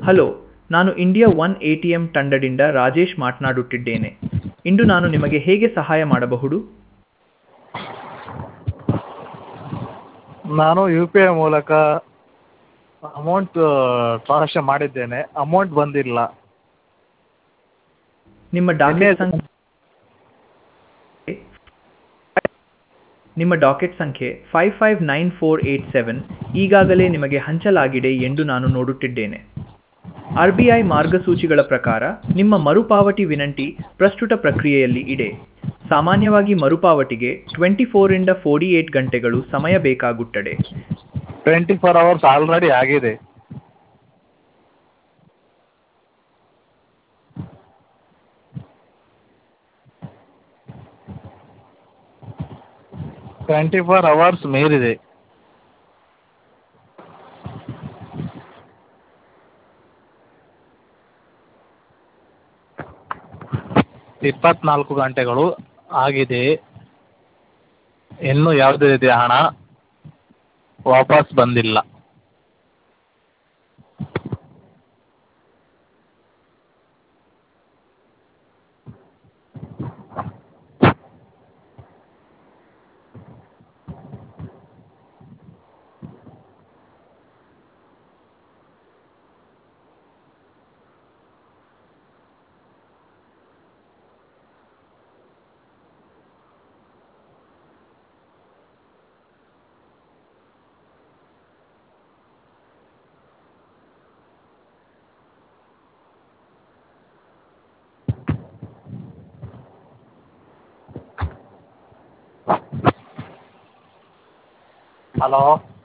hello ನಾನು India one A T M ತಂಡದಿಂದ ರಾಜೇಶ್ ಮಾತನಾಡುತ್ತಿದ್ದೇನೆ ಇಂದು ನಾನು ನಿಮಗೆ ಹೇಗೆ ಸಹಾಯ ಮಾಡಬಹುದು ನಾನು ಯು ಪಿ ಐ ಮೂಲಕ ಅಮೌಂಟ್ ಟ್ರಾನ್ಸಾಕ್ಷನ್ ಮಾಡಿದ್ದೇನೆ ಅಮೌಂಟ್ ಬಂದಿಲ್ಲ ನಿಮ್ಮ ಡಾಕೆಟ್ ಸಂಖ್ಯೆ ನಿಮ್ಮ ಡಾಕೆಟ್ ಸಂಖ್ಯೆ five five nine four eight seven ಈಗಾಗಲೇ ನಿಮಗೆ ಹಂಚಲಾಗಿದೆ ಎಂದು ನಾನು ನೋಡುತ್ತಿದ್ದೇನೆ ಆರ್ ಬಿ ಐ ಮಾರ್ಗಸೂಚಿಗಳ ಪ್ರಕಾರ ನಿಮ್ಮ ಮರುಪಾವತಿ ವಿನಂತಿ ಪ್ರಸ್ತುತ ಪ್ರಕ್ರಿಯೆಯಲ್ಲಿ ಇದೆ ಸಾಮಾನ್ಯವಾಗಿ ಮರುಪಾವತಿಗೆ ಟ್ವೆಂಟಿ ಫೋರಿಂದ ಫೋರ್ಟಿ ಏಟ್ ಗಂಟೆಗಳು ಸಮಯ ಬೇಕಾಗುತ್ತದೆ ಟ್ವೆಂಟಿ ಫೋರ್ ಅವರ್ಸ್ ಆಲ್ರೆಡಿ ಆಗಿದೆ ಟ್ವೆಂಟಿ ಫೋರ್ ಅವರ್ಸ್ ಮೀರಿದೆ ಇಪ್ಪತ್ನಾಲ್ಕು ಗಂಟೆಗಳು ಆಗಿದೆ ಇನ್ನೂ ಯಾವುದೇ ರೀತಿಯ ಹಣ ವಾಪಸ್ ಬಂದಿಲ್ಲ ಹಲೋ